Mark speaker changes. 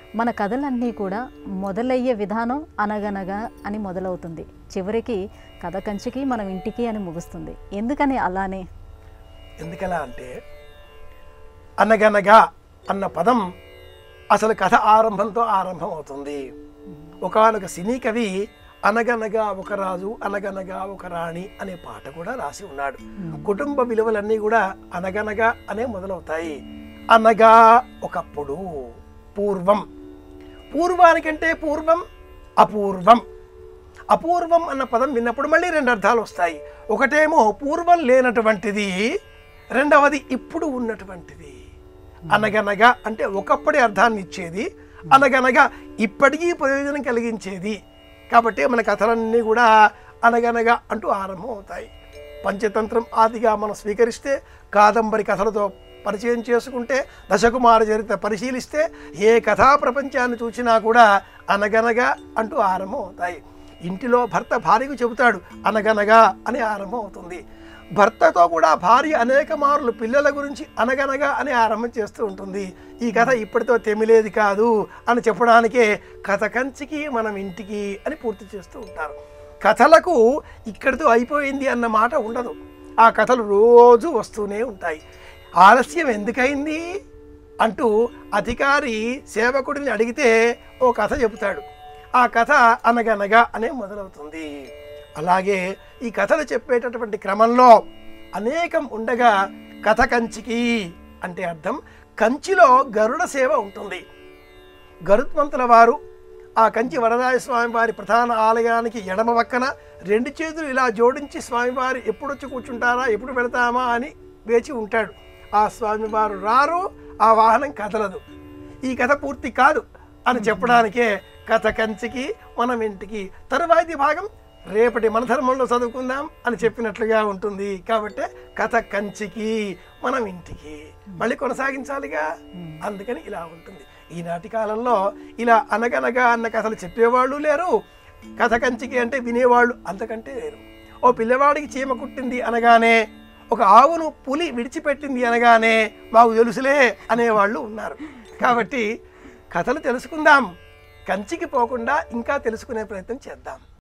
Speaker 1: మన కథలన్నీ కూడా మొదలయ్యే విధానం అనగనగా అని మొదలవుతుంది చివరికి కథ కంచికి మనం ఇంటికి అని ముగుస్తుంది ఎందుకని అలానే
Speaker 2: ఎందుకలా అంటే అనగనగా అన్న పదం అసలు కథ ఆరంభంతో ఆరంభం అవుతుంది ఒకనొక సినీ కవి అనగనగా ఒక రాజు అనగనగా ఒక రాణి అనే పాట కూడా రాసి ఉన్నాడు కుటుంబ విలువలన్నీ కూడా అనగనగా అనే మొదలవుతాయి అనగా ఒకప్పుడు పూర్వం పూర్వానికంటే పూర్వం అపూర్వం అపూర్వం అన్న పదం విన్నప్పుడు మళ్ళీ రెండు అర్థాలు వస్తాయి ఒకటేమో పూర్వం లేనటువంటిది రెండవది ఇప్పుడు ఉన్నటువంటిది అనగనగా అంటే ఒకప్పటి అర్థాన్ని ఇచ్చేది అనగనగా ఇప్పటికీ ప్రయోజనం కలిగించేది కాబట్టి మన కథలన్నీ కూడా అనగనగా అంటూ ఆరంభం అవుతాయి పంచతంత్రం ఆదిగా మనం స్వీకరిస్తే కాదంబరి కథలతో పరిచయం చేసుకుంటే దశకుమార చరిత్ర పరిశీలిస్తే ఏ కథా ప్రపంచాన్ని చూసినా కూడా అనగనగా అంటూ ఆరంభం అవుతాయి ఇంటిలో భర్త భార్యకు చెబుతాడు అనగనగా అని ఆరంభం అవుతుంది భర్తతో కూడా భార్య అనేక మార్లు పిల్లల గురించి అనగనగా అని ఆరంభం చేస్తూ ఉంటుంది ఈ కథ ఇప్పటితో తెమిలేది కాదు అని చెప్పడానికే కథ కంచికి మనం ఇంటికి అని పూర్తి చేస్తూ ఉంటారు కథలకు ఇక్కడితో అయిపోయింది అన్న మాట ఉండదు ఆ కథలు రోజు వస్తూనే ఉంటాయి ఆలస్యం ఎందుకైంది అంటూ అధికారి సేవకుడిని అడిగితే ఓ కథ చెబుతాడు ఆ కథ అనగనగా అనే మొదలవుతుంది అలాగే ఈ కథలు చెప్పేటటువంటి క్రమంలో అనేకం ఉండగా కథ కంచికి అంటే అర్థం కంచిలో గరుడ సేవ ఉంటుంది గరుత్మంతుల వారు ఆ కంచి వరదాయ స్వామివారి ప్రధాన ఆలయానికి ఎడమ పక్కన రెండు చేతులు ఇలా జోడించి స్వామివారు ఎప్పుడు వచ్చి కూర్చుంటారా ఎప్పుడు వెళతామా అని వేచి ఉంటాడు ఆ స్వామివారు రారు ఆ వాహనం కదలదు ఈ కథ పూర్తి కాదు అని చెప్పడానికే కథ కంచికి మనం ఇంటికి తరువాతి భాగం రేపటి మన ధర్మంలో చదువుకుందాం అని చెప్పినట్లుగా ఉంటుంది కాబట్టి కథ కంచికి మనం ఇంటికి మళ్ళీ కొనసాగించాలిగా అందుకని ఇలా ఉంటుంది ఈనాటి కాలంలో ఇలా అనగనగా అన్న కథలు చెప్పేవాళ్ళు లేరు కథ కంచికి అంటే వినేవాళ్ళు అంతకంటే లేరు ఓ పిల్లవాడికి చీమ కుట్టింది అనగానే ఒక ఆవును పులి విడిచిపెట్టింది అనగానే మాకు తెలుసులే అనేవాళ్ళు ఉన్నారు కాబట్టి కథలు తెలుసుకుందాం కంచికి పోకుండా ఇంకా తెలుసుకునే ప్రయత్నం చేద్దాం